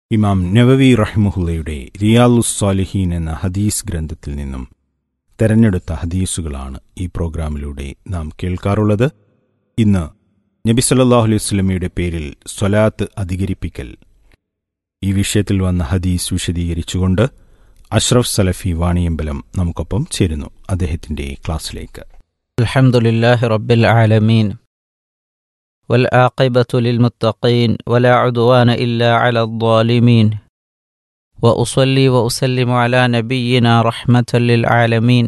ഇമാം നവവി റഹ്മുഹുല്ലയുടെ റിയാലുസ് സാലിഹീൻ എന്ന ഹദീസ് ഗ്രന്ഥത്തിൽ നിന്നും തെരഞ്ഞെടുത്ത ഹദീസുകളാണ് ഈ പ്രോഗ്രാമിലൂടെ നാം കേൾക്കാറുള്ളത് ഇന്ന് നബി സല്ലല്ലാഹു അലൈഹി വസല്ലമയുടെ പേരിൽ സ്വലാത്ത് അധികരിപ്പിക്കൽ ഈ വിഷയത്തിൽ വന്ന ഹദീസ് വിശദീകരിച്ചുകൊണ്ട് അഷ്റഫ് സലഫി വാണിയമ്പലം നമുക്കൊപ്പം ചേരുന്നു അദ്ദേഹത്തിന്റെ ക്ലാസ്സിലേക്ക് الحمد لله رب العالمين والعاقبة للمتقين ولا عدوان إلا على الظالمين وأصلي وأسلم على نبينا رحمة للعالمين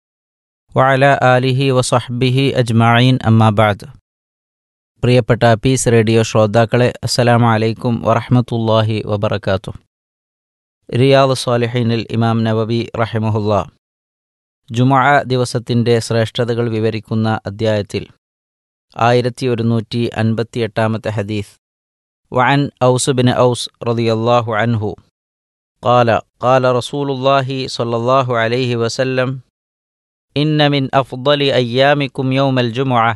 وعلى آله وصحبه أجمعين أما بعد പ്രിയപ്പെട്ട പീസ് റേഡിയോ ശ്രോതാക്കളെ അസ്സലാമു അലൈക്കും വറഹ്മത്തുള്ളാഹി വബറകാതുഹു റിയാദ് സ്വാലിഹീനിൽ ഇമാം നവവി റഹിമഹുല്ലാ ജുമഅ ദിവസത്തിൻ്റെ ശ്രേഷ്ഠതകൾ വിവരിക്കുന്ന അദ്ധ്യായത്തിൽ ആയിരത്തി ഒരുന്നൂറ്റി അൻപത്തി എട്ടാമത്തെ ഹദീസ് വഅൻ ഔസ് ബിൻ ഔസ് റളിയല്ലാഹു അൻഹു قال قال رسول الله صلى الله عليه وسلم إن من أفضل أيامكم يوم الجمعة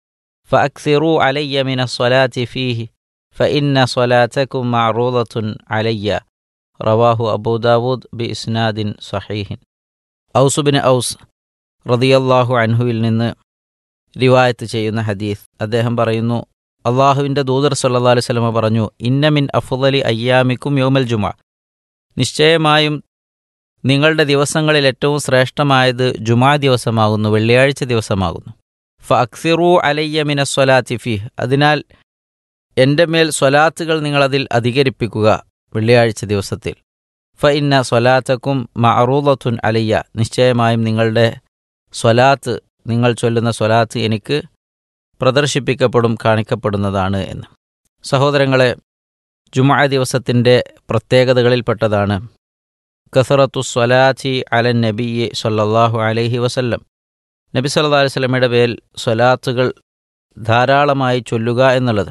فأكثروا علي من الصلاة فيه فإن صلاتكم معروضة علي رواه أبو داود بإسناد صحيح ഔസ് ബിൻ ഔസ് റതിയല്ലാഹു അൻഹുവിൽ നിന്ന് റിവായത്ത് ചെയ്യുന്ന ഹദീസ് അദ്ദേഹം പറയുന്നു അള്ളാഹുവിൻ്റെ ദൂതർ സല്ലാ അലൈഹി സ്വലമ പറഞ്ഞു ഇന്നമിൻ അഫുദലി അയ്യാമിക്കും യോമൽ ജുമ നിശ്ചയമായും നിങ്ങളുടെ ദിവസങ്ങളിൽ ഏറ്റവും ശ്രേഷ്ഠമായത് ജുമാ ദിവസമാകുന്നു വെള്ളിയാഴ്ച ദിവസമാകുന്നു ഫ അക്സിറു അലയ്യ മിന സ്വലാത്തി ഫി അതിനാൽ എൻ്റെ മേൽ സ്വലാത്തുകൾ നിങ്ങളതിൽ അധികരിപ്പിക്കുക വെള്ളിയാഴ്ച ദിവസത്തിൽ ഫ ഇന്ന സ്വലാത്തക്കും മഅറൂദത്തുൻ അലയ്യ നിശ്ചയമായും നിങ്ങളുടെ സ്വലാത്ത് നിങ്ങൾ ചൊല്ലുന്ന സ്വലാത്ത് എനിക്ക് പ്രദർശിപ്പിക്കപ്പെടും കാണിക്കപ്പെടുന്നതാണ് എന്ന് സഹോദരങ്ങളെ ജുമാ ദിവസത്തിൻ്റെ പ്രത്യേകതകളിൽപ്പെട്ടതാണ് കസറത്തു സ്വലാത്തി അലൻ നബിയെ സല്ലല്ലാഹു അലൈഹി വസല്ലം നബി സല്ലല്ലാഹു അലൈഹി വസല്ലമയുടെ പേരിൽ സ്വലാത്തുകൾ ധാരാളമായി ചൊല്ലുക എന്നുള്ളത്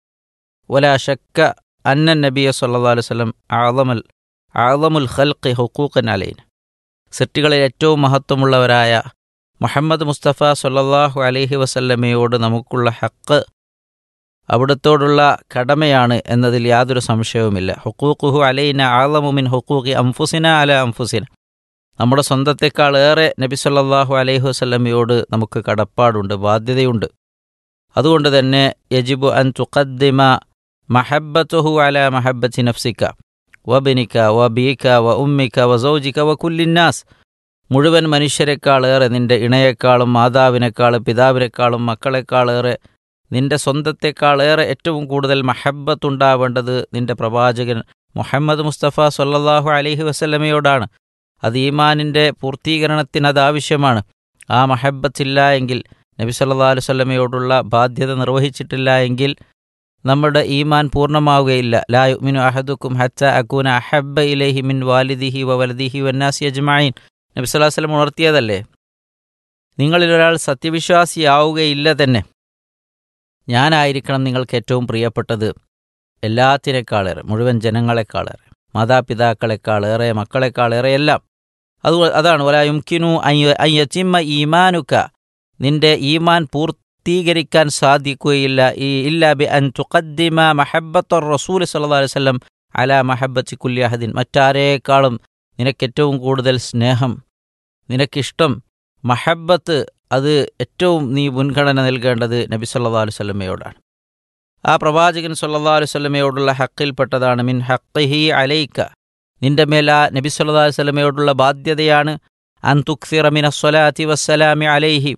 വലാ ഷക്ക അന്നൻ നബിയെ സല്ലല്ലാഹു അലൈഹി വസല്ലം ആളമൽ ആളമുൽ ഖൽഖി ഹുക്കൂഖൻ അലൈൻ സൃഷ്ടികളിൽ ഏറ്റവും മഹത്വമുള്ളവരായ മുഹമ്മദ് മുസ്തഫ സൊല്ലാഹു അലൈഹി വസല്ലമയോട് നമുക്കുള്ള ഹക്ക് അവിടത്തോടുള്ള കടമയാണ് എന്നതിൽ യാതൊരു സംശയവുമില്ല ഹുക്കൂഖുഹു അലൈന ആളമുമിൻ ഹുക്കൂഖി അംഫുസിന അല അംഫുസിന നമ്മുടെ സ്വന്തത്തെക്കാൾ ഏറെ നബി സല്ലാഹു അലൈഹി വസല്ലമയോട് നമുക്ക് കടപ്പാടുണ്ട് ബാധ്യതയുണ്ട് അതുകൊണ്ട് തന്നെ യജിബു അൻ തുഖദ്ദിമ മഹബത്തുഹു അല മഹബത്തി നഫ്സിക്ക വബിനിക്ക വബീക്ക വ ഉമ്മിക്ക വ സൗജിക്ക വ കുല്ലിന്നാസ് മുഴുവൻ മനുഷ്യരെക്കാളേറെ നിന്റെ ഇണയെക്കാളും മാതാവിനേക്കാളും പിതാവിനേക്കാളും മക്കളെക്കാളേറെ നിന്റെ സ്വന്തത്തെക്കാളേറെ ഏറ്റവും കൂടുതൽ മഹബത്തുണ്ടാവേണ്ടത് നിന്റെ പ്രവാചകൻ മുഹമ്മദ് മുസ്തഫ സൊല്ലാഹു അലഹി വസ്ല്ലമയോടാണ് അത് ഈമാനിൻ്റെ പൂർത്തീകരണത്തിന് അത് ആവശ്യമാണ് ആ മഹബത്തില്ല എങ്കിൽ നബി സല്ലാ അലുവല്ലമയോടുള്ള ബാധ്യത നിർവഹിച്ചിട്ടില്ല എങ്കിൽ നമ്മുടെ ഈമാൻ പൂർണ്ണമാവുകയില്ല ലാ യുമിനു അഹദുക്കും ഹത്ത അക്കൂന അഹബ്ബ ഇലൈഹി മിൻ വാലിദിഹി വ വലദിഹി വന്നാസി അജ്മായിൻ നബി സല്ലല്ലാഹു അലൈഹി വസല്ലം ഉണർത്തിയതല്ലേ നിങ്ങളിൽ ഒരാൾ സത്യവിശ്വാസിയാവുകയില്ല തന്നെ ഞാനായിരിക്കണം നിങ്ങൾക്ക് ഏറ്റവും പ്രിയപ്പെട്ടത് എല്ലാത്തിനേക്കാളേറെ മുഴുവൻ ജനങ്ങളെക്കാളേറെ മാതാപിതാക്കളെക്കാളേറെ മക്കളെക്കാളേറെ എല്ലാം അത് അതാണ് ഒലാ യുംകിനു അയ്യച്ചിമ്മ ഈമാനുക്ക നിന്റെ ഈമാൻ പൂർത്തി പൂർത്തീകരിക്കാൻ സാധിക്കുകയില്ല ഈ ഇല്ല ബി അൻ തുഖദ്ദിമ മഹബത്ത റസൂൽ സല്ലല്ലാഹു അലൈഹി വസല്ലം അല മഹബത്തി കുല്ലി അഹദിൻ മറ്റാരേക്കാളും നിനക്കേറ്റവും കൂടുതൽ സ്നേഹം നിനക്കിഷ്ടം മഹബത്ത് അത് ഏറ്റവും നീ മുൻഗണന നൽകേണ്ടത് നബി സല്ലല്ലാഹു അലൈഹി വസല്ലമയോടാണ് ആ പ്രവാചകൻ സല്ലല്ലാഹു അലൈഹി വസല്ലമയോടുള്ള ഹക്കിൽപ്പെട്ടതാണ് മിൻ ഹഖിഹി അലൈക്ക നിന്റെ മേൽ ആ നബി സല്ലല്ലാഹു അലൈഹി വസല്ലമയോടുള്ള ബാധ്യതയാണ് അൻ തുക്സിറ മിന സ്വലാത്തി വസ്സലാമി അലൈഹി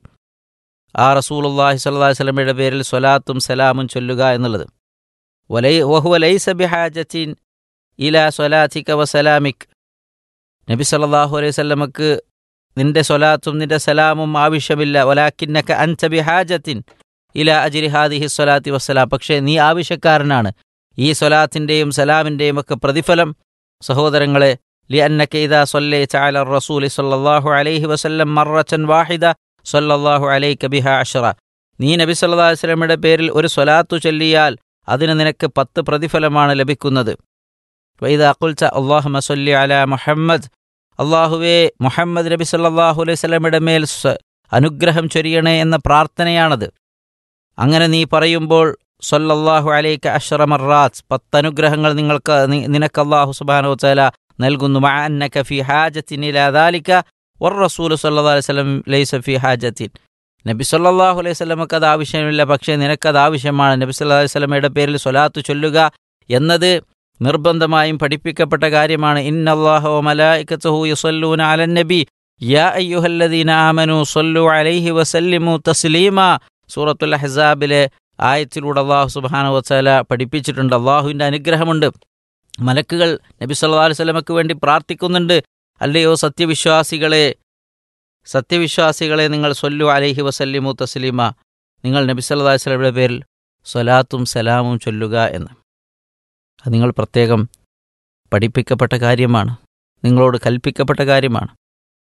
ആ റസൂലുള്ളാഹി സ്വല്ലല്ലാഹി വസല്ലമയുടെ പേരിൽ സ്വലാത്തും സലാമും ചൊല്ലുക എന്നുള്ളത് വലൈ വഹുവ ലൈസ ബിഹാജത്തിൻ ഇലാ സ്വലാത്തിക വസലാമിക് നബി സല്ലല്ലാഹു അലൈഹി വസല്ലമക്ക് നിന്റെ സ്വലാത്തും നിന്റെ സലാമും ആവശ്യമില്ല വലാക്കിന്നക അൻത ബിഹാജത്തിൻ ഇലാ അജ്രി ഹാദിഹി സ്വലാത്തി വസ്സലാം പക്ഷേ നീ ആവശ്യക്കാരനാണ് ഈ സ്വലാത്തിൻ്റെയും സലാമിൻ്റെയും ഒക്കെ പ്രതിഫലം സഹോദരങ്ങളെ لأنك إذا صليت على الرسول صلى الله عليه وسلم مرة واحدة സല്ലല്ലാഹു അലൈക ബിഹ അഷറ നീ നബി സല്ലല്ലാഹു അലൈഹി വസല്ലമയുടെ പേരിൽ ഒരു സ്വലാത്തു ചൊല്ലിയാൽ അതിന് നിനക്ക് പത്ത് പ്രതിഫലമാണ് ലഭിക്കുന്നത് വൈദ അഖുൽത അല്ലാഹുമ്മ സല്ലി അലാ മുഹമ്മദ് അള്ളാഹുവേ മുഹമ്മദ് നബി സല്ലല്ലാഹു അലൈഹി വസല്ലമയുടെ മേൽ അനുഗ്രഹം ചൊരിയണേ എന്ന പ്രാർത്ഥനയാണത് അങ്ങനെ നീ പറയുമ്പോൾ സല്ലല്ലാഹു അലൈക അഷ്റ മറാത്ത് പത്തനുഗ്രഹങ്ങൾ നിങ്ങൾക്ക് നി- നിനക്ക് അല്ലാഹു സുബ്ഹാനഹു വതആല നൽകുന്നു മഅ അന്നക ഫി ഹാജത്തിൻ ഇലാ ദാലിക വർ റസൂൽ സല്ലല്ലാഹു അലൈഹി വസല്ലം ലൈസ ഫി ഹാജത്തിൻ നബി സല്ലല്ലാഹു അലൈഹി വസല്ലമക്ക് അത് ആവശ്യമില്ല പക്ഷേ നിനക്കത് ആവശ്യമാണ് നബി സല്ലല്ലാഹു അലൈഹി വസല്ലമയുടെ പേരിൽ സ്വലാത്ത് ചൊല്ലുക എന്നത് നിർബന്ധമായും പഠിപ്പിക്കപ്പെട്ട കാര്യമാണ് ഇന്നല്ലാഹു വ മലായികത്തുഹു യുസല്ലൂന അലൻ നബി യാ അയ്യുഹല്ലദീന ആമനു സല്ലു അലൈഹി വസല്ലിമു തസ്ലീമ സൂറത്തുൽ അഹ്സാബിലെ ആയത്തിലൂടെ അള്ളാഹു സുബ്ഹാനഹു വതആല പഠിപ്പിച്ചിട്ടുണ്ട് അള്ളാഹുവിൻ്റെ അനുഗ്രഹമുണ്ട് മലക്കുകൾ നബി സല്ലല്ലാഹു അലൈഹി വസല്ലമക്ക് വേണ്ടി പ്രാർത്ഥിക്കുന്നുണ്ട് അല്ലയോ സത്യവിശ്വാസികളെ സത്യവിശ്വാസികളെ നിങ്ങൾ സൊല്ലു അലൈഹി വസല്ലിമു തസ്ലീമ നിങ്ങൾ നബി സല്ലല്ലാഹു അലൈഹി വസല്ലമയുടെ പേരിൽ സ്വലാത്തും സലാമും ചൊല്ലുക എന്ന് അത് നിങ്ങൾ പ്രത്യേകം പഠിപ്പിക്കപ്പെട്ട കാര്യമാണ് നിങ്ങളോട് കൽപ്പിക്കപ്പെട്ട കാര്യമാണ്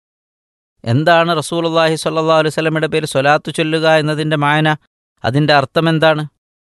എന്താണ് റസൂലുള്ളാഹി സ്വല്ലല്ലാഹു അലൈഹി വസല്ലമയുടെ പേരിൽ സ്വലാത്ത് ചൊല്ലുക എന്നതിൻ്റെ മായന അതിൻ്റെ അർത്ഥം എന്താണ്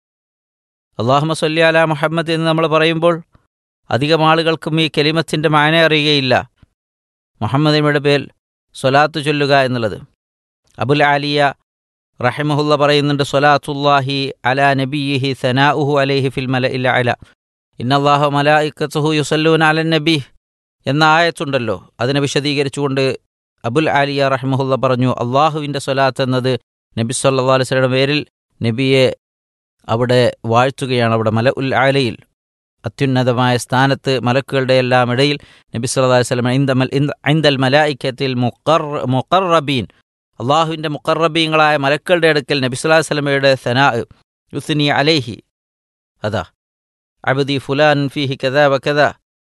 അള്ളാഹുമ സല്ലി അല മുഹമ്മദ് എന്ന് നമ്മൾ പറയുമ്പോൾ അധികം ആളുകൾക്കും ഈ കെലിമത്തിൻ്റെ മായന അറിയുകയില്ല മുഹമ്മദിയുടെ പേരിൽ സ്വലാത്ത് ചൊല്ലുക എന്നുള്ളത് അബുൽ ആലിയ റഹിമഹുല്ല പറയുന്നുണ്ട് സ്വലാത്തുല്ലാഹി അല നബിയിഹി സനാഉഹു അലൈഹി ഫിൽ മല ഇല്ല അല ഇന്നല്ലാഹു മലായിക്കത്തുഹു യുസല്ലൂൻ അലൻ നബി എന്ന ആയത്തുണ്ടല്ലോ അതിനെ വിശദീകരിച്ചുകൊണ്ട് അബുൽ ആലിയ റഹ്മുല്ല പറഞ്ഞു അള്ളാഹുവിൻ്റെ സ്വലാത്ത് എന്നത് നബി സല്ലാ അലൈസ്ലയുടെ പേരിൽ നബിയെ അവിടെ വാഴ്ത്തുകയാണ് അവിടെ മല ഉൽ ആലയിൽ അത്യുന്നതമായ സ്ഥാനത്ത് മലക്കുകളുടെ എല്ലാം ഇടയിൽ നബി സല്ലാ വസ്ലം ഐന്ദൽ മലായിക്കത്തിൽ മുക്കർ മുക്കറബീൻ അള്ളാഹുവിൻ്റെ മുക്കറബീങ്ങളായ മലക്കളുടെ അടുക്കൽ നബി സല്ലാ വസ്ലമയുടെ സനാ യുസ്നി അലേഹി അതാ അബദി ഫുലാൻ ഫിഹി കഥ വ കഥ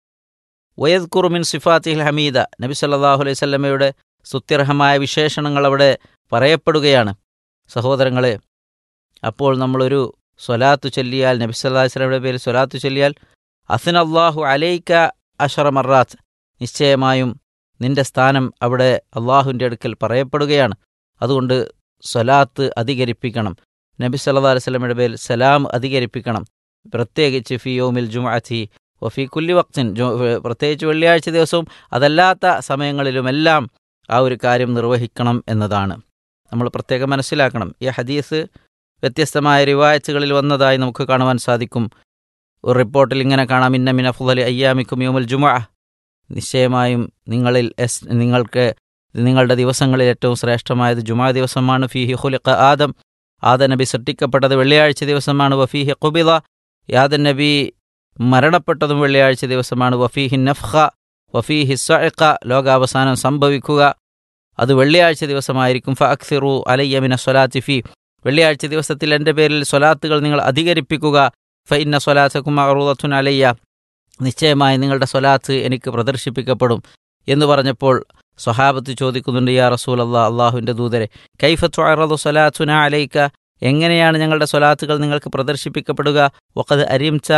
വയദ് കുറുമിൻ സിഫാത്തിഹിൽ ഹമീദ നബി സല്ലാഹു അലൈഹി സ്വല്ലമയുടെ സ്തുത്യർഹമായ വിശേഷണങ്ങൾ അവിടെ പറയപ്പെടുകയാണ് സഹോദരങ്ങളെ അപ്പോൾ നമ്മളൊരു സ്വലാത്ത് ചൊല്ലിയാൽ നബി സല്ലാ വസ്ലമയുടെ പേരിൽ സ്വലാത്ത് ചൊല്ലിയാൽ അസിൻ അള്ളാഹു അലൈക്ക അഷറ മറാത്ത് നിശ്ചയമായും നിന്റെ സ്ഥാനം അവിടെ അള്ളാഹുവിൻ്റെ അടുക്കൽ പറയപ്പെടുകയാണ് അതുകൊണ്ട് സ്വലാത്ത് അധികരിപ്പിക്കണം നബി സല്ലാ അലൈഹി സ്വലമയുടെ പേരിൽ സലാം അധികരിപ്പിക്കണം പ്രത്യേകിച്ച് ഫിയോമിൽ ജുമാഅത്തി വഫി കുല്ലി വക്തിൻ പ്രത്യേകിച്ച് വെള്ളിയാഴ്ച ദിവസവും അതല്ലാത്ത സമയങ്ങളിലുമെല്ലാം ആ ഒരു കാര്യം നിർവഹിക്കണം എന്നതാണ് നമ്മൾ പ്രത്യേകം മനസ്സിലാക്കണം ഈ ഹദീസ് വ്യത്യസ്തമായ റിവായത്തുകളിൽ വന്നതായി നമുക്ക് കാണുവാൻ സാധിക്കും ഒരു റിപ്പോർട്ടിൽ ഇങ്ങനെ കാണാം ഇന്ന മിൻ അഫ്ലലി അയ്യാമിക്കും യോമുൽ ജുമ നിശ്ചയമായും നിങ്ങളിൽ എസ് നിങ്ങൾക്ക് നിങ്ങളുടെ ദിവസങ്ങളിൽ ഏറ്റവും ശ്രേഷ്ഠമായത് ജുമാ ദിവസമാണ് ഫീഹി ഹുലിഖ ആദം ആദ നബി സൃഷ്ടിക്കപ്പെട്ടത് വെള്ളിയാഴ്ച ദിവസമാണ് വഫീഹി കുബില യാദൻ നബി മരണപ്പെട്ടതും വെള്ളിയാഴ്ച ദിവസമാണ് വഫീഹി നഫ്ഖ വഫീഹി സഅഖ ലോകാവസാനം സംഭവിക്കുക അത് വെള്ളിയാഴ്ച ദിവസമായിരിക്കും ഫ അക്സിറു അലയ്യമിന സ്വലാത്തി ഫി വെള്ളിയാഴ്ച ദിവസത്തിൽ എൻ്റെ പേരിൽ സ്വലാത്തുകൾ നിങ്ങൾ അധികരിപ്പിക്കുക ഫ ഇന്ന സ്വലാത്തക്കും അറുദത്തുൻ അലയ്യ നിശ്ചയമായി നിങ്ങളുടെ സ്വലാത്ത് എനിക്ക് പ്രദർശിപ്പിക്കപ്പെടും എന്ന് പറഞ്ഞപ്പോൾ സ്വഹാബത്ത് ചോദിക്കുന്നുണ്ട് യാ റസൂൽ അള്ളാഹ് അള്ളാഹുവിൻ്റെ ദൂതരെ കൈഫത്തു അറദു സ്വലാത്തുന അലൈക്ക എങ്ങനെയാണ് ഞങ്ങളുടെ സ്വലാത്തുകൾ നിങ്ങൾക്ക് പ്രദർശിപ്പിക്കപ്പെടുക ഒക്കത് അരിംച്ച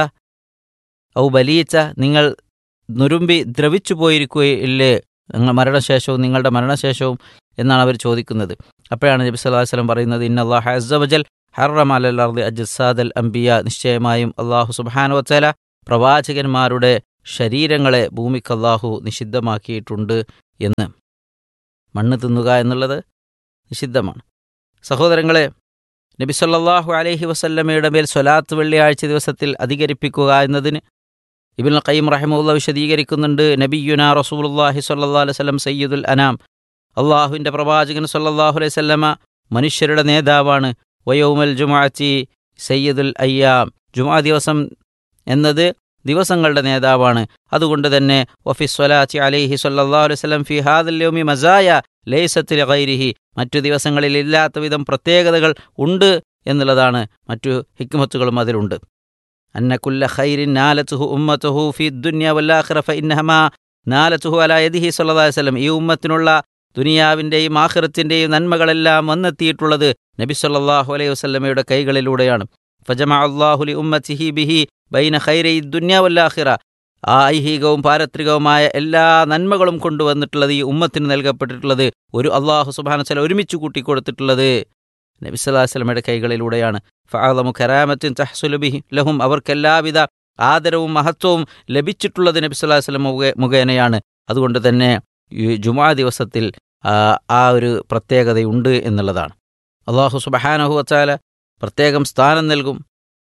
ഔ ബലീച്ച നിങ്ങൾ നുരുമ്പി ദ്രവിച്ചു പോയിരിക്കുകയില്ലേ നിങ്ങൾ മരണശേഷവും നിങ്ങളുടെ മരണശേഷവും എന്നാണ് അവർ ചോദിക്കുന്നത് അപ്പോഴാണ് നബി സല്ലല്ലാഹു അലൈഹി വസല്ലം പറയുന്നത് ഇന്ന അല്ലാഹു അസ്സവജൽ ഹറം അലൽ അർദി അജ്സാദൽ അംബിയ നിശ്ചയമായും അള്ളാഹു സുബ്ഹാനഹു വതആല പ്രവാചകന്മാരുടെ ശരീരങ്ങളെ ഭൂമിക്ക് അള്ളാഹു നിഷിദ്ധമാക്കിയിട്ടുണ്ട് എന്ന് മണ്ണ് തിന്നുക എന്നുള്ളത് നിഷിദ്ധമാണ് സഹോദരങ്ങളെ നബി സല്ലല്ലാഹു അലൈഹി വസല്ലമയുടെ മേൽ സ്വലാത്ത് വെള്ളിയാഴ്ച ദിവസത്തിൽ അധികരിപ്പിക്കുക എന്നതിന് ഇബിൻ ഖയ്യിം റഹിമുള്ള വിശദീകരിക്കുന്നുണ്ട് നബിയുന റസൂലുള്ളാഹി സ്വല്ലല്ലാഹു അലൈഹി വസല്ലം സയ്യിദുൽ അനാം അള്ളാഹുവിൻ്റെ പ്രവാചകൻ സല്ലല്ലാഹു അലൈഹി വസല്ലമ മനുഷ്യരുടെ നേതാവാണ് വയോമൽ ജുമാഅത്തി സയ്യിദുൽ അയ്യാം ജുമാ ദിവസം എന്നത് ദിവസങ്ങളുടെ നേതാവാണ് അതുകൊണ്ട് തന്നെ വഫി സ്വലാത്തി അലൈഹി സല്ലല്ലാഹു അലൈഹി വസല്ലം ഫി ഹാദൽ യൗമി മസായ ലൈസത്തിൽ ഗൈരിഹി മറ്റു ദിവസങ്ങളിൽ ഇല്ലാത്ത വിധം പ്രത്യേകതകൾ ഉണ്ട് എന്നുള്ളതാണ് മറ്റു ഹിക്മത്തുകളും അതിലുണ്ട് അന്ന കുല്ല ഖൈരിൻ നാലത്തുഹു ഉമ്മത്തുഹു ഫി ദുന്യ വല്ലാഖിറ ഫഇന്നഹമാ നാലത്തുഹു അലാ യദിഹി സല്ലല്ലാഹു അലൈഹി വസല്ലം ഈ ഉമ്മത്തിനുള്ള ദുനിയാവിൻ്റെയും ആഖിറത്തിൻ്റെയും നന്മകളെല്ലാം വന്നെത്തിയിട്ടുള്ളത് നബി സല്ലല്ലാഹു അലൈഹി വസല്ലമയുടെ കൈകളിലൂടെയാണ് ഫജമ അള്ളാഹു ലി ഉമ്മത്തിഹി ബിഹി ബൈന ഖൈരൈ ദുന്യ വല്ലാഖിറ ആ ഐഹികവും പാരത്രികവുമായ എല്ലാ നന്മകളും കൊണ്ടുവന്നിട്ടുള്ളത് ഈ ഉമ്മത്തിന് നൽകപ്പെട്ടിട്ടുള്ളത് ഒരു അള്ളാഹു സുബാനച്ചല ഒരുമിച്ച് കൂട്ടിക്കൊടുത്തിട്ടുള്ളത് നബി സല്ലല്ലാഹു അലൈഹി വസല്ലമയുടെ കൈകളിലൂടെയാണ് ഫഅലമു കരാമത്തിൻ തഹ്സുലുബിഹി ലഹും അവർക്കെല്ലാവിധ ആദരവും മഹത്വവും ലഭിച്ചിട്ടുള്ളത് നബി സല്ലല്ലാഹു അലൈഹി വസല്ലം മുഖേ മുഖേനയാണ് അതുകൊണ്ട് തന്നെ ഈ ജുമാ ദിവസത്തിൽ ആ ഒരു പ്രത്യേകതയുണ്ട് എന്നുള്ളതാണ് അള്ളാഹു സുബഹാനഹു വച്ചാല പ്രത്യേകം സ്ഥാനം നൽകും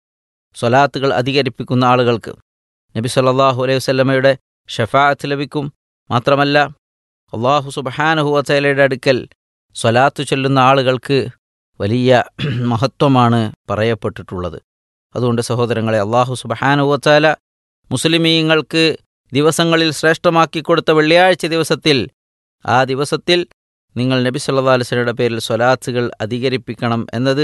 സ്വലാത്തുകൾ അധികരിപ്പിക്കുന്ന ആളുകൾക്ക് നബി സല്ലല്ലാഹു അലൈഹി വസല്ലമയുടെ ഷഫാഅത്ത് ലഭിക്കും മാത്രമല്ല അള്ളാഹു സുബഹാനുഹുവലയുടെ അടുക്കൽ സ്വലാത്ത് ചൊല്ലുന്ന ആളുകൾക്ക് വലിയ മഹത്വമാണ് പറയപ്പെട്ടിട്ടുള്ളത് അതുകൊണ്ട് സഹോദരങ്ങളെ അള്ളാഹു സുബഹാനുഹുവല മുസ്ലിമീങ്ങൾക്ക് ദിവസങ്ങളിൽ ശ്രേഷ്ഠമാക്കി കൊടുത്ത വെള്ളിയാഴ്ച ദിവസത്തിൽ ആ ദിവസത്തിൽ നിങ്ങൾ നബി സല്ലാ അലുസലയുടെ പേരിൽ സ്വലാത്തുകൾ അധികരിപ്പിക്കണം എന്നത്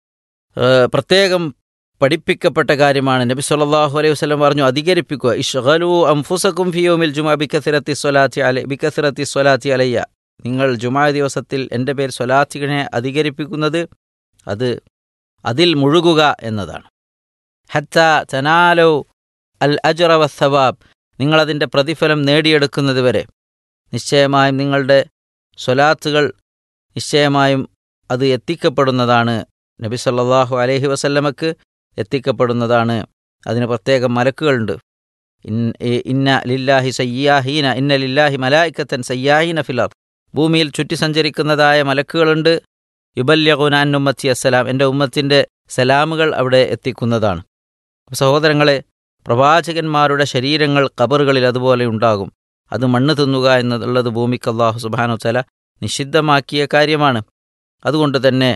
ഏഹ്, പ്രത്യേകം പഠിപ്പിക്കപ്പെട്ട കാര്യമാണ് നബി സല്ലല്ലാഹു അലൈഹി വസല്ലം പറഞ്ഞു അധികരിപ്പിക്കുക ഇഷ്ഗലു അംഫുസക്കും ഫിയോമിൽ ജുമാ ബിക്കസിറത്തി സ്വലാത്തി അല ബിക്കസിറത്തി സ്വലാത്തി അലയ്യ നിങ്ങൾ ജുമാ ദിവസത്തിൽ എൻ്റെ പേര് സ്വലാത്തിനെ അധികരിപ്പിക്കുന്നത് അത് അതിൽ മുഴുകുക എന്നതാണ് ഹത്ത തനാലോ അൽ അജറ വസ്സവാബ് നിങ്ങളതിൻ്റെ പ്രതിഫലം നേടിയെടുക്കുന്നത് വരെ നിശ്ചയമായും നിങ്ങളുടെ സ്വലാത്തുകൾ നിശ്ചയമായും അത് എത്തിക്കപ്പെടുന്നതാണ് നബി സല്ലല്ലാഹു അലൈഹി വസല്ലമക്ക് എത്തിക്കപ്പെടുന്നതാണ് അതിന് പ്രത്യേകം മലക്കുകളുണ്ട് ഇൻ- ഇ- ഇന്ന ലില്ലാഹി സയ്യാഹീന ഇന്ന ലില്ലാഹി മലായിക്കത്തൻ സയ്യാഹീന ഫിലാർ ഭൂമിയിൽ ചുറ്റി സഞ്ചരിക്കുന്നതായ മലക്കുകളുണ്ട് യുബല്യഖുനാൻ ഉമ്മത്തി അസ്സലാം എൻ്റെ ഉമ്മത്തിൻ്റെ സലാമുകൾ അവിടെ എത്തിക്കുന്നതാണ് സഹോദരങ്ങളെ പ്രവാചകന്മാരുടെ ശരീരങ്ങൾ കബറുകളിൽ അതുപോലെ ഉണ്ടാകും അത് മണ്ണ് തിന്നുക എന്നുള്ളത് ഭൂമിക്ക് അള്ളാഹു സുബാനു തല നിഷിദ്ധമാക്കിയ കാര്യമാണ് അതുകൊണ്ട് തന്നെ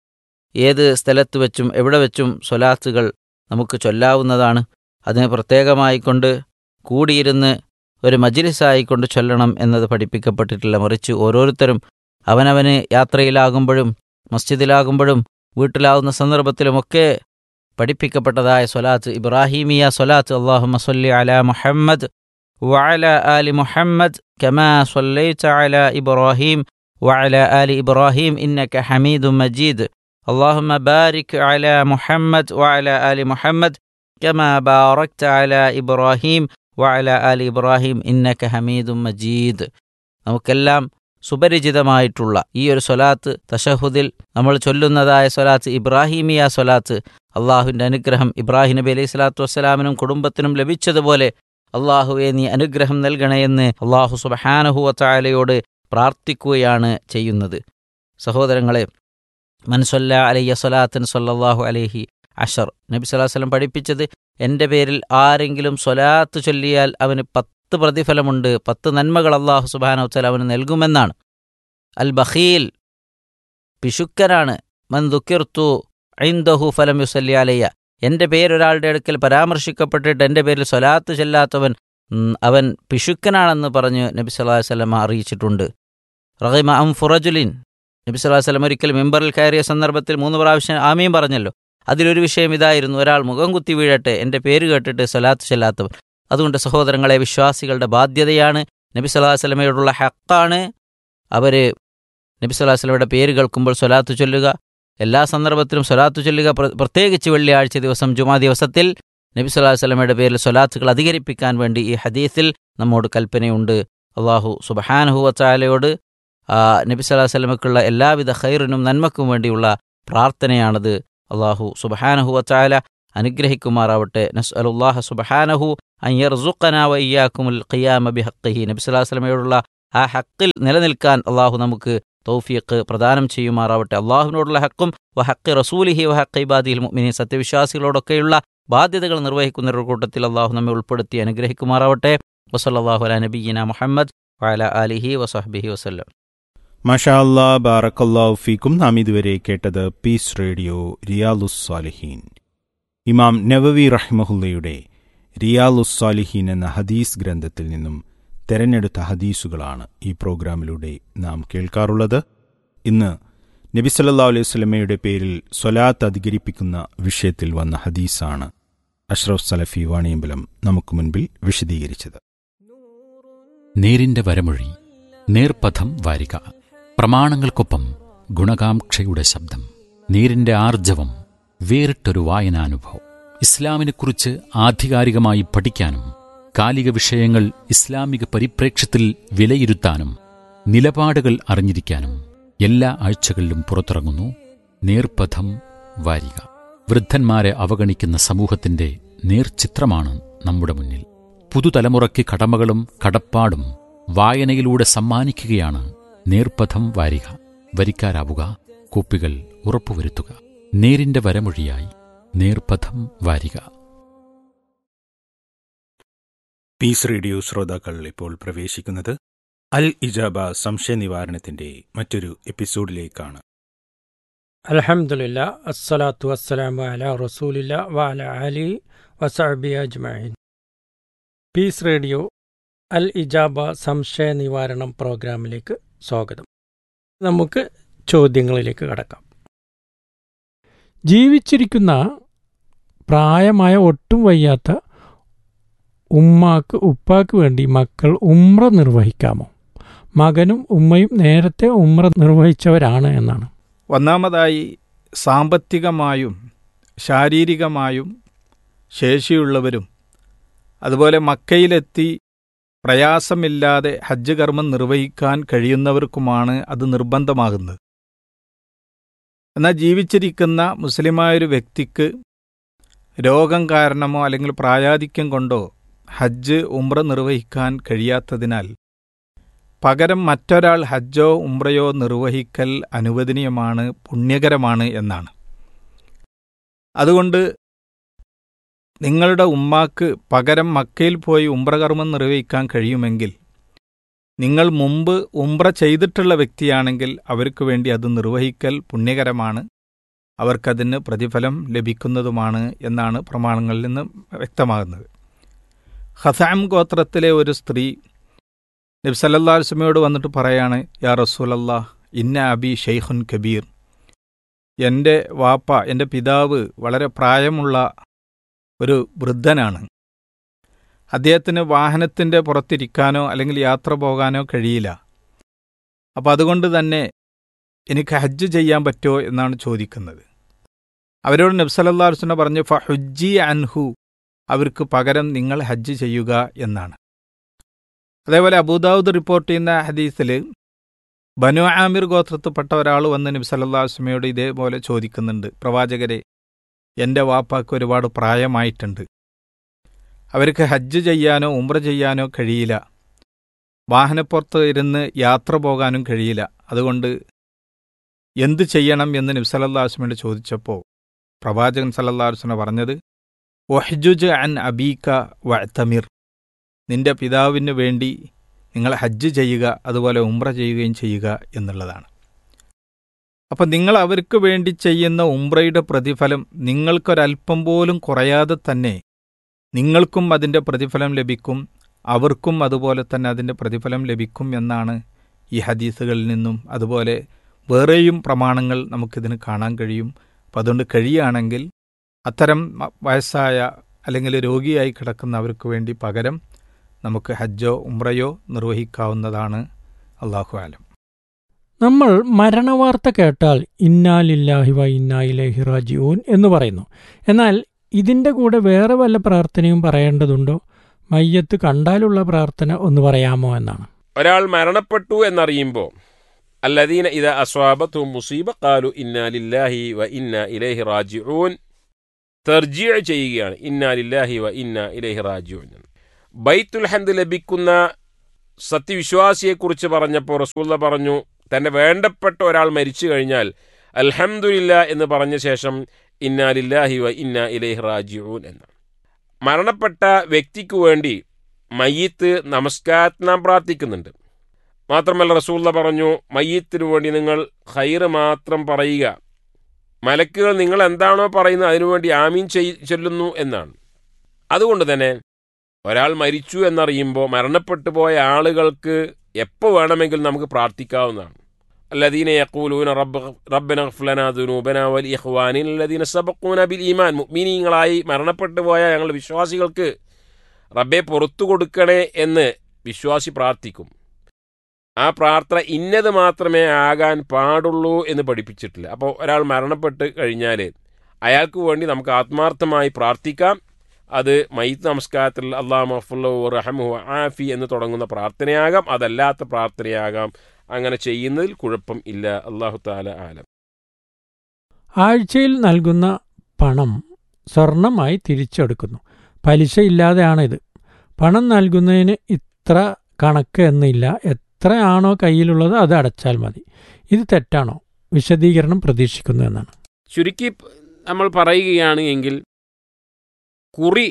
ഏത് സ്ഥലത്ത് വെച്ചും എവിടെ വെച്ചും സ്വലാത്തുകൾ നമുക്ക് ചൊല്ലാവുന്നതാണ് അതിന് പ്രത്യേകമായിക്കൊണ്ട് കൂടിയിരുന്ന് ഒരു മജിലിസായിക്കൊണ്ട് ചൊല്ലണം എന്നത് പഠിപ്പിക്കപ്പെട്ടിട്ടില്ല മറിച്ച് ഓരോരുത്തരും അവനവന് യാത്രയിലാകുമ്പോഴും മസ്ജിദിലാകുമ്പോഴും വീട്ടിലാവുന്ന സന്ദർഭത്തിലുമൊക്കെ പഠിപ്പിക്കപ്പെട്ടതായ സ്വലാത്ത് ഇബ്രാഹീമിയ സ്വലാത്ത് അള്ളാഹു സല്ലി അല മുഹമ്മദ് وعلى آل محمد كما صليت على إبراهيم وعلى آل إبراهيم إنك حميد مجيد اللهم بارك على محمد وعلى آل محمد كما باركت على إبراهيم وعلى آل إبراهيم إنك حميد مجيد നമുക്കെല്ലാം സുപരിചിതമായിട്ടുള്ള ഈ ഒരു സ്വലാത്ത് തഷഹുദിൽ നമ്മൾ ചൊല്ലുന്നതായ സ്വലാത്ത് ഇബ്രാഹിമിയ സ്വലാത്ത് അള്ളാഹുവിൻ്റെ അനുഗ്രഹം ഇബ്രാഹിം നബി അലൈഹി സ്വലാത്തു വസ്സലാമിനും കുടുംബത്തിനും ലഭിച്ചതുപോലെ അള്ളാഹുവെ നീ അനുഗ്രഹം നൽകണയെന്ന് അള്ളാഹു സുബഹാനഹുവത്തായാലയോട് പ്രാർത്ഥിക്കുകയാണ് ചെയ്യുന്നത് സഹോദരങ്ങളെ മൻസൊല്ല അലയ്യ സ്വലാത്തൻ സൊല്ലാഹു അലൈഹി അഷർ നബി സ്വലാഹു വല്ലം പഠിപ്പിച്ചത് എൻ്റെ പേരിൽ ആരെങ്കിലും സ്വലാത്ത് ചൊല്ലിയാൽ അവന് പത്ത് പ്രതിഫലമുണ്ട് പത്ത് നന്മകൾ അള്ളാഹു സുബാന വച്ചാൽ അവന് നൽകുമെന്നാണ് അൽ ബഖീൽ പിശുക്കനാണ് മൻ ദുഃഖിർത്തു ഐന്ദഹു ഫലം യുസല്ലി അലയ്യ എൻ്റെ പേരൊരാളുടെ അടുക്കൽ പരാമർശിക്കപ്പെട്ടിട്ട് എൻ്റെ പേരിൽ സ്വലാത്ത് ചെല്ലാത്തവൻ ഉം, അവൻ പിശുക്കനാണെന്ന് പറഞ്ഞ് നബി സല്ലല്ലാഹു അലൈഹി വസല്ലം അറിയിച്ചിട്ടുണ്ട് റഹിമ അം ഫുറജുലിൻ നബി സല്ലല്ലാഹു അലൈഹി വസല്ലം ഒരിക്കൽ മെമ്പറിൽ കയറിയ സന്ദർഭത്തിൽ മൂന്ന് പ്രാവശ്യം ആമീൻ പറഞ്ഞല്ലോ അതിലൊരു വിഷയം ഇതായിരുന്നു ഒരാൾ മുഖം കുത്തി വീഴട്ടെ എൻ്റെ പേര് കേട്ടിട്ട് സ്വലാത്ത് ചെല്ലാത്തവൻ അതുകൊണ്ട് സഹോദരങ്ങളെ വിശ്വാസികളുടെ ബാധ്യതയാണ് നബി സല്ലല്ലാഹു അലൈഹി വസല്ലമയോടുള്ള ഹക്കാണ് അവർ നബി സല്ലല്ലാഹു അലൈഹി വസല്ലമയുടെ പേര് കേൾക്കുമ്പോൾ സ്വലാത്ത് ചൊല്ലുക എല്ലാ സന്ദർഭത്തിലും സ്വലാത്ത് ചൊല്ലുക പ്ര- പ്രത്യേകിച്ച് വെള്ളിയാഴ്ച ദിവസം ജുമാ ദിവസത്തിൽ നബി സല്ലല്ലാഹു അലൈഹി വസല്ലമയുടെ പേരിൽ സ്വലാത്തുകൾ അധികരിപ്പിക്കാൻ വേണ്ടി ഈ ഹദീസിൽ നമ്മോട് കൽപ്പനയുണ്ട് അള്ളാഹു സുബഹാനഹു വച്ചാലയോട് നബി സല്ലല്ലാഹു അലൈഹി വസല്ലമക്കുള്ള എല്ലാവിധ ഖൈറിനും നന്മക്കും വേണ്ടിയുള്ള പ്രാർത്ഥനയാണത് അള്ളാഹു സുബഹാനഹു വച്ചാല അനുഗ്രഹിക്കുമാറാവട്ടെ നസ് അലുല്ലാഹ സുബഹാനഹു അയ്യർസുഖന വയ്യാക്കുമുൽ ഖിയാമ ബിഹഖിഹി നബി സല്ലല്ലാഹു അലൈഹി വസല്ലമയോടുള്ള ആ ഹക്കിൽ നിലനിൽക്കാൻ അള്ളാഹു നമുക്ക് തൗഫീഖ് പ്രദാനം ചെയ്യുമാറാവട്ടെ അള്ളാഹുവിനോടുള്ള ഹക്കും വ ഹക്കി റസൂലിഹി വ ഹക്കി ഇബാദിൽ മുഅ്മിനീൻ സത്യവിശ്വാസികളോടൊക്കെയുള്ള ബാധ്യതകൾ നിർവഹിക്കുന്നവരുടെ കൂട്ടത്തിൽ അള്ളാഹു നമ്മെ ഉൾപ്പെടുത്തി അനുഗ്രഹിക്കുമാറാവട്ടെ വസല്ലാഹു അല നബീന മുഹമ്മദ് വഅല ആലിഹി വസഹ്ബിഹി വസല്ലം മാഷാ അല്ലാ ബാറക്കല്ലാഹു ഫീക്കും നാം ഇതുവരെ കേട്ടത് പീസ് റേഡിയോ റിയാലുസ് സാലിഹീൻ ഇമാം നവവി റഹ്മഹുല്ലയുടെ റിയാലുസ് സാലിഹീൻ എന്ന ഹദീസ് ഗ്രന്ഥത്തിൽ നിന്നും തെരഞ്ഞെടുത്ത ഹദീസുകളാണ് ഈ പ്രോഗ്രാമിലൂടെ നാം കേൾക്കാറുള്ളത് ഇന്ന് നബി സല്ലല്ലാഹു അലൈഹി വസല്ലമയുടെ പേരിൽ സ്വലാത്ത് അധികരിപ്പിക്കുന്ന വിഷയത്തിൽ വന്ന ഹദീസാണ് അഷ്റഫ് സലഫി വാണിയമ്പലം നമുക്ക് മുൻപിൽ വിശദീകരിച്ചത് നേരിന്റെ വരമൊഴി നേർപഥം വാരിക പ്രമാണങ്ങൾക്കൊപ്പം ഗുണകാംക്ഷയുടെ ശബ്ദം നേരിന്റെ ആർജവം വേറിട്ടൊരു വായനാനുഭവം ഇസ്ലാമിനെക്കുറിച്ച് ആധികാരികമായി പഠിക്കാനും കാലിക വിഷയങ്ങൾ ഇസ്ലാമിക പരിപ്രേക്ഷ്യത്തിൽ വിലയിരുത്താനും നിലപാടുകൾ അറിഞ്ഞിരിക്കാനും എല്ലാ ആഴ്ചകളിലും പുറത്തിറങ്ങുന്നു നേർപഥം വാരിക വൃദ്ധന്മാരെ അവഗണിക്കുന്ന സമൂഹത്തിന്റെ നേർചിത്രമാണ് നമ്മുടെ മുന്നിൽ പുതുതലമുറയ്ക്ക് കടമകളും കടപ്പാടും വായനയിലൂടെ സമ്മാനിക്കുകയാണ് നേർപഥം വാരിക വരിക്കാരാവുക കോപ്പികൾ ഉറപ്പുവരുത്തുക നേരിന്റെ വരമൊഴിയായി നേർപഥം വാരിക പീസ് റേഡിയോ ശ്രോതാക്കൾ ഇപ്പോൾ പ്രവേശിക്കുന്നത് അൽ ഇജാബ സംശയ നിവാരണത്തിന്റെ മറ്റൊരു എപ്പിസോഡിലേക്കാണ് അലഹമുല്ല അസ്സലാത്തു വസ്സലാമു അല റസൂലില്ല വഅല അലി വസഅബി അജ്മഈൻ പീസ് റേഡിയോ അൽ ഇജാബ സംശയ നിവാരണം പ്രോഗ്രാമിലേക്ക് സ്വാഗതം നമുക്ക് ചോദ്യങ്ങളിലേക്ക് കടക്കാം ജീവിച്ചിരിക്കുന്ന പ്രായമായ ഒട്ടും വയ്യാത്ത ഉമ്മാക്ക് ഉപ്പാക്ക് വേണ്ടി മക്കൾ ഉമ്ര നിർവഹിക്കാമോ മകനും ഉമ്മയും നേരത്തെ ഉമ്ര നിർവഹിച്ചവരാണ് എന്നാണ് ഒന്നാമതായി സാമ്പത്തികമായും ശാരീരികമായും ശേഷിയുള്ളവരും അതുപോലെ മക്കയിലെത്തി പ്രയാസമില്ലാതെ ഹജ്ജ് കർമ്മം നിർവഹിക്കാൻ കഴിയുന്നവർക്കുമാണ് അത് നിർബന്ധമാകുന്നത് എന്നാൽ ജീവിച്ചിരിക്കുന്ന മുസ്ലിമായൊരു വ്യക്തിക്ക് രോഗം കാരണമോ അല്ലെങ്കിൽ പ്രായാധിക്യം കൊണ്ടോ ഹജ്ജ് ഉംറ നിർവഹിക്കാൻ കഴിയാത്തതിനാൽ പകരം മറ്റൊരാൾ ഹജ്ജോ ഉംറയോ നിർവഹിക്കൽ അനുവദനീയമാണ് പുണ്യകരമാണ് എന്നാണ് അതുകൊണ്ട് നിങ്ങളുടെ ഉമ്മാക്ക് പകരം മക്കയിൽ പോയി ഉംറകർമ്മം നിർവഹിക്കാൻ കഴിയുമെങ്കിൽ നിങ്ങൾ മുമ്പ് ഉംറ ചെയ്തിട്ടുള്ള വ്യക്തിയാണെങ്കിൽ അവർക്ക് വേണ്ടി അത് നിർവഹിക്കൽ പുണ്യകരമാണ് അവർക്കതിന് പ്രതിഫലം ലഭിക്കുന്നതുമാണ് എന്നാണ് പ്രമാണങ്ങളിൽ നിന്ന് വ്യക്തമാകുന്നത് ഹസാം ഗോത്രത്തിലെ ഒരു സ്ത്രീ നബ്സല്ലാ വസ്ലമയോട് വന്നിട്ട് പറയാണ് യാ റസൂലല്ലാ ഇന്ന അബി ഷെയ്ഖുൻ കബീർ എൻ്റെ വാപ്പ എൻ്റെ പിതാവ് വളരെ പ്രായമുള്ള ഒരു വൃദ്ധനാണ് അദ്ദേഹത്തിന് വാഹനത്തിൻ്റെ പുറത്തിരിക്കാനോ അല്ലെങ്കിൽ യാത്ര പോകാനോ കഴിയില്ല അപ്പോൾ അതുകൊണ്ട് തന്നെ എനിക്ക് ഹജ്ജ് ചെയ്യാൻ പറ്റുമോ എന്നാണ് ചോദിക്കുന്നത് അവരോട് നബ്സലല്ലാ വസ്ലം പറഞ്ഞു ഫഹുജി അൻഹു അവർക്ക് പകരം നിങ്ങൾ ഹജ്ജ് ചെയ്യുക എന്നാണ് അതേപോലെ അബൂദാവൂദ് റിപ്പോർട്ട് ചെയ്യുന്ന ഹദീസിൽ ബനു ആമിർ ഗോത്രത്തിൽപ്പെട്ട ഒരാൾ വന്ന് നബി സല്ലാ വസ്ലമയോട് ഇതേപോലെ ചോദിക്കുന്നുണ്ട് പ്രവാചകരെ എൻ്റെ വാപ്പാക്ക് ഒരുപാട് പ്രായമായിട്ടുണ്ട് അവർക്ക് ഹജ്ജ് ചെയ്യാനോ ഉംറ ചെയ്യാനോ കഴിയില്ല വാഹനപ്പുറത്ത് ഇരുന്ന് യാത്ര പോകാനും കഴിയില്ല അതുകൊണ്ട് എന്തു ചെയ്യണം എന്ന് നബി സല്ലാ വസ്ലമയോട് ചോദിച്ചപ്പോൾ പ്രവാചകൻ സല്ലാ വസ്ലമ പറഞ്ഞത് ഒഹ്ജുജ് അൻ അബീക്ക വഅത്തമിർ നിന്റെ പിതാവിന് വേണ്ടി നിങ്ങൾ ഹജ്ജ് ചെയ്യുക അതുപോലെ ഉംറ ചെയ്യുകയും ചെയ്യുക എന്നുള്ളതാണ് അപ്പം നിങ്ങൾ അവർക്ക് വേണ്ടി ചെയ്യുന്ന ഉംറയുടെ പ്രതിഫലം നിങ്ങൾക്കൊരല്പം പോലും കുറയാതെ തന്നെ നിങ്ങൾക്കും അതിൻ്റെ പ്രതിഫലം ലഭിക്കും അവർക്കും അതുപോലെ തന്നെ അതിൻ്റെ പ്രതിഫലം ലഭിക്കും എന്നാണ് ഈ ഹദീസുകളിൽ നിന്നും അതുപോലെ വേറെയും പ്രമാണങ്ങൾ നമുക്കിതിന് കാണാൻ കഴിയും അപ്പം അതുകൊണ്ട് കഴിയുകയാണെങ്കിൽ അത്തരം വയസ്സായ അല്ലെങ്കിൽ രോഗിയായി കിടക്കുന്നവർക്ക് വേണ്ടി പകരം നമുക്ക് ഹജ്ജോ ഉംറയോ നിർവഹിക്കാവുന്നതാണ് അള്ളാഹു ആലം നമ്മൾ മരണവാർത്ത കേട്ടാൽ ഇന്നാലില്ലാഹി വ ഇന്നായിലേഹി റാജിഊൻ എന്ന് പറയുന്നു എന്നാൽ ഇതിൻ്റെ കൂടെ വേറെ വല്ല പ്രാർത്ഥനയും പറയേണ്ടതുണ്ടോ മയ്യത്ത് കണ്ടാലുള്ള പ്രാർത്ഥന ഒന്ന് പറയാമോ എന്നാണ് ഒരാൾ മരണപ്പെട്ടു എന്നറിയുമ്പോൾ അല്ലദീന ഇത അസ്വാബത്തു മുസീബ കാലു ഇന്നാലില്ലാഹി വ ഇന്ന ഇലേഹി റാജിഊൻ തെർജിയ ചെയ്യുകയാണ് ഇന്നാലില്ലാഹി വ ഇന്ന ഇലേഹി റാജിഊൻ ബൈത്തുൽ ഹന്ത് ലഭിക്കുന്ന സത്യവിശ്വാസിയെക്കുറിച്ച് പറഞ്ഞപ്പോൾ റസൂല്ല പറഞ്ഞു തന്റെ വേണ്ടപ്പെട്ട ഒരാൾ മരിച്ചു കഴിഞ്ഞാൽ അൽഹംദുലില്ല എന്ന് പറഞ്ഞ ശേഷം ഇന്നാലില്ലാഹി വ ഇന്ന ഇലേഹി റാജിഊൻ എന്നാണ് മരണപ്പെട്ട വ്യക്തിക്ക് വേണ്ടി മയ്യത്ത് നമസ്കാരത്തിൽ നാം പ്രാർത്ഥിക്കുന്നുണ്ട് മാത്രമല്ല റസൂല്ല പറഞ്ഞു മയ്യത്തിനു വേണ്ടി നിങ്ങൾ ഹൈറ് മാത്രം പറയുക മലക്കുകൾ നിങ്ങൾ എന്താണോ പറയുന്നത് അതിനുവേണ്ടി ആമീൻ ചെയ് ചൊല്ലുന്നു എന്നാണ് അതുകൊണ്ട് തന്നെ ഒരാൾ മരിച്ചു എന്നറിയുമ്പോൾ മരണപ്പെട്ടു പോയ ആളുകൾക്ക് എപ്പോൾ വേണമെങ്കിലും നമുക്ക് പ്രാർത്ഥിക്കാവുന്നതാണ് الذين يقولون رب ربنا اغفر لنا ذنوبنا ولإخواننا الذين سبقونا بالإيمان മുഅ്മിനീങ്ങളായി മരണപ്പെട്ടു പോയ ഞങ്ങൾ വിശ്വാസികൾക്ക് റബ്ബെ പുറത്തു കൊടുക്കണേ എന്ന് വിശ്വാസി പ്രാർത്ഥിക്കും ആ പ്രാർത്ഥന ഇന്നത് മാത്രമേ ആകാൻ പാടുള്ളൂ എന്ന് പഠിപ്പിച്ചിട്ടില്ല അപ്പോൾ ഒരാൾ മരണപ്പെട്ട് കഴിഞ്ഞാൽ അയാൾക്ക് വേണ്ടി നമുക്ക് ആത്മാർത്ഥമായി പ്രാർത്ഥിക്കാം അത് മയ്യത്ത് നമസ്കാരത്തിൽ അള്ളാഹ് മഫുല്ലു റഹമു ആഫി എന്ന് തുടങ്ങുന്ന പ്രാർത്ഥനയാകാം അതല്ലാത്ത പ്രാർത്ഥനയാകാം അങ്ങനെ ചെയ്യുന്നതിൽ കുഴപ്പം ഇല്ല അള്ളാഹു താല ആലം ആഴ്ചയിൽ നൽകുന്ന പണം സ്വർണമായി തിരിച്ചെടുക്കുന്നു പലിശയില്ലാതെയാണ് ഇത് പണം നൽകുന്നതിന് ഇത്ര കണക്ക് എന്നില്ല എത്രയാണോ കയ്യിലുള്ളത് അത് അടച്ചാൽ മതി ഇത് തെറ്റാണോ വിശദീകരണം പ്രതീക്ഷിക്കുന്നു എന്നാണ് ചുരുക്കി നമ്മൾ പറയുകയാണ് എങ്കിൽ കുറി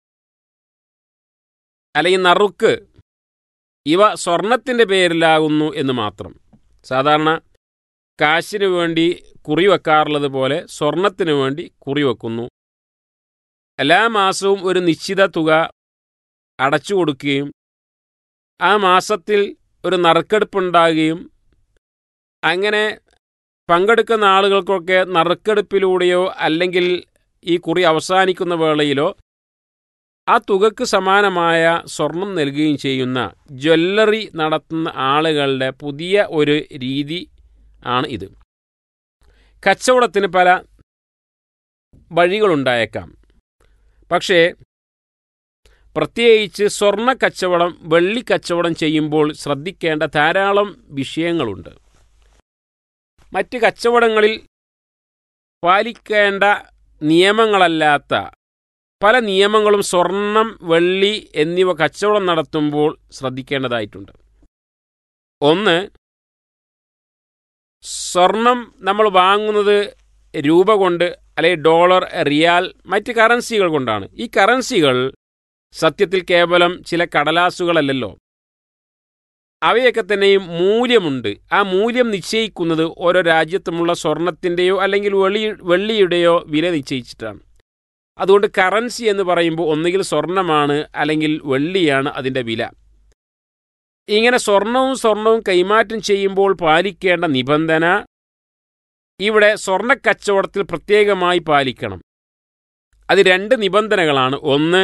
അല്ലെങ്കിൽ നറുക്ക് ഇവ സ്വർണത്തിൻ്റെ പേരിലാകുന്നു എന്ന് മാത്രം സാധാരണ കാശിന് വേണ്ടി കുറി വെക്കാറുള്ളത് പോലെ സ്വർണത്തിന് വേണ്ടി കുറി വെക്കുന്നു എല്ലാ മാസവും ഒരു നിശ്ചിത തുക അടച്ചു കൊടുക്കുകയും ആ മാസത്തിൽ ഒരു നറുക്കെടുപ്പുണ്ടാകുകയും അങ്ങനെ പങ്കെടുക്കുന്ന ആളുകൾക്കൊക്കെ നറുക്കെടുപ്പിലൂടെയോ അല്ലെങ്കിൽ ഈ കുറി അവസാനിക്കുന്ന വേളയിലോ ആ തുകക്ക് സമാനമായ സ്വർണം നൽകുകയും ചെയ്യുന്ന ജ്വല്ലറി നടത്തുന്ന ആളുകളുടെ പുതിയ ഒരു രീതി ആണ് ഇത് കച്ചവടത്തിന് പല വഴികളുണ്ടായേക്കാം പക്ഷേ പ്രത്യേകിച്ച് സ്വർണ്ണ കച്ചവടം വെള്ളി കച്ചവടം ചെയ്യുമ്പോൾ ശ്രദ്ധിക്കേണ്ട ധാരാളം വിഷയങ്ങളുണ്ട് മറ്റ് കച്ചവടങ്ങളിൽ പാലിക്കേണ്ട നിയമങ്ങളല്ലാത്ത പല നിയമങ്ങളും സ്വർണം വെള്ളി എന്നിവ കച്ചവടം നടത്തുമ്പോൾ ശ്രദ്ധിക്കേണ്ടതായിട്ടുണ്ട് ഒന്ന് സ്വർണം നമ്മൾ വാങ്ങുന്നത് രൂപ കൊണ്ട് അല്ലെങ്കിൽ ഡോളർ റിയാൽ മറ്റ് കറൻസികൾ കൊണ്ടാണ് ഈ കറൻസികൾ സത്യത്തിൽ കേവലം ചില കടലാസുകളല്ലല്ലോ അവയൊക്കെ തന്നെയും മൂല്യമുണ്ട് ആ മൂല്യം നിശ്ചയിക്കുന്നത് ഓരോ രാജ്യത്തുമുള്ള സ്വർണത്തിൻ്റെയോ അല്ലെങ്കിൽ വെള്ളി വെള്ളിയുടെയോ വില നിശ്ചയിച്ചിട്ടാണ് അതുകൊണ്ട് കറൻസി എന്ന് പറയുമ്പോൾ ഒന്നുകിൽ സ്വർണമാണ് അല്ലെങ്കിൽ വെള്ളിയാണ് അതിൻ്റെ വില ഇങ്ങനെ സ്വർണവും സ്വർണവും കൈമാറ്റം ചെയ്യുമ്പോൾ പാലിക്കേണ്ട നിബന്ധന ഇവിടെ സ്വർണ്ണ കച്ചവടത്തിൽ പ്രത്യേകമായി പാലിക്കണം അത് രണ്ട് നിബന്ധനകളാണ് ഒന്ന്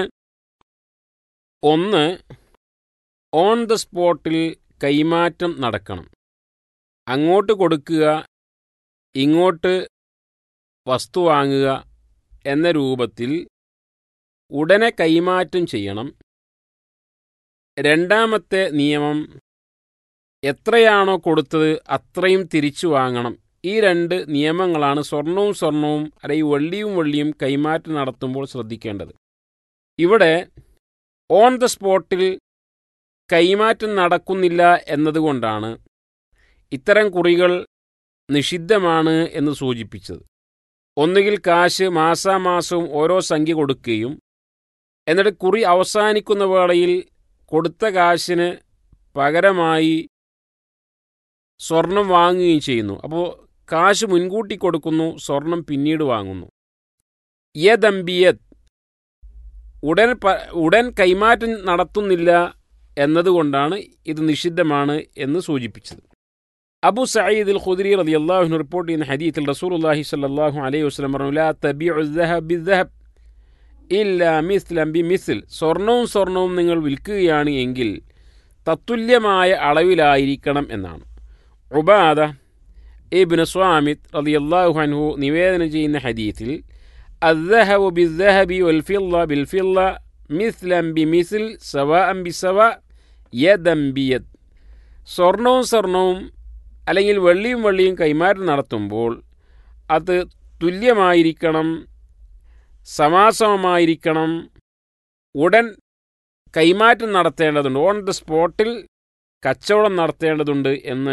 ഒന്ന് ഓൺ ദ സ്പോട്ടിൽ കൈമാറ്റം നടക്കണം അങ്ങോട്ട് കൊടുക്കുക ഇങ്ങോട്ട് വസ്തു വാങ്ങുക എന്ന രൂപത്തിൽ ഉടനെ കൈമാറ്റം ചെയ്യണം രണ്ടാമത്തെ നിയമം എത്രയാണോ കൊടുത്തത് അത്രയും തിരിച്ചു വാങ്ങണം ഈ രണ്ട് നിയമങ്ങളാണ് സ്വർണവും സ്വർണവും അല്ലെങ്കിൽ വെള്ളിയും വെള്ളിയും കൈമാറ്റം നടത്തുമ്പോൾ ശ്രദ്ധിക്കേണ്ടത് ഇവിടെ ഓൺ ദ സ്പോട്ടിൽ കൈമാറ്റം നടക്കുന്നില്ല എന്നതുകൊണ്ടാണ് ഇത്തരം കുറികൾ നിഷിദ്ധമാണ് എന്ന് സൂചിപ്പിച്ചത് ഒന്നുകിൽ കാശ് മാസാമാസവും ഓരോ സംഖ്യ കൊടുക്കുകയും എന്നിട്ട് കുറി അവസാനിക്കുന്ന വേളയിൽ കൊടുത്ത കാശിന് പകരമായി സ്വർണം വാങ്ങുകയും ചെയ്യുന്നു അപ്പോൾ കാശ് മുൻകൂട്ടി കൊടുക്കുന്നു സ്വർണം പിന്നീട് വാങ്ങുന്നു യദംബിയത് ഉടൻ ഉടൻ കൈമാറ്റം നടത്തുന്നില്ല എന്നതുകൊണ്ടാണ് ഇത് നിഷിദ്ധമാണ് എന്ന് സൂചിപ്പിച്ചത് അബു സയ്യിദ് അൽ ഖുദ്രി റതി അള്ളാഹുവിന് റിപ്പോർട്ട് ചെയ്യുന്ന ഹദീത്തിൽ റസൂലുള്ളാഹി സ്വല്ലല്ലാഹു അലൈഹി വസല്ലം പറഞ്ഞു ലാ തബിഉ الذهب بالذهب ഇല്ല മിസ്ലം ബി മിസിൽ സ്വർണവും സ്വർണവും നിങ്ങൾ വിൽക്കുകയാണ് എങ്കിൽ തത്തുല്യമായ അളവിലായിരിക്കണം എന്നാണ് ഉബാദ ഇബ്നു സ്വാമിത് റളിയല്ലാഹു അൻഹു നിവേദനം ചെയ്യുന്ന ഹദീത്തിൽ الذهب بالذهب والفضة بالفضة مثلا بمثل سواء بسواء يدا بيد സ്വർണവും സ്വർണവും അല്ലെങ്കിൽ വെള്ളിയും വെള്ളിയും കൈമാറ്റം നടത്തുമ്പോൾ അത് തുല്യമായിരിക്കണം സമാസമമായിരിക്കണം ഉടൻ കൈമാറ്റം നടത്തേണ്ടതുണ്ട് ഓൺ ദ സ്പോട്ടിൽ കച്ചവടം നടത്തേണ്ടതുണ്ട് എന്ന്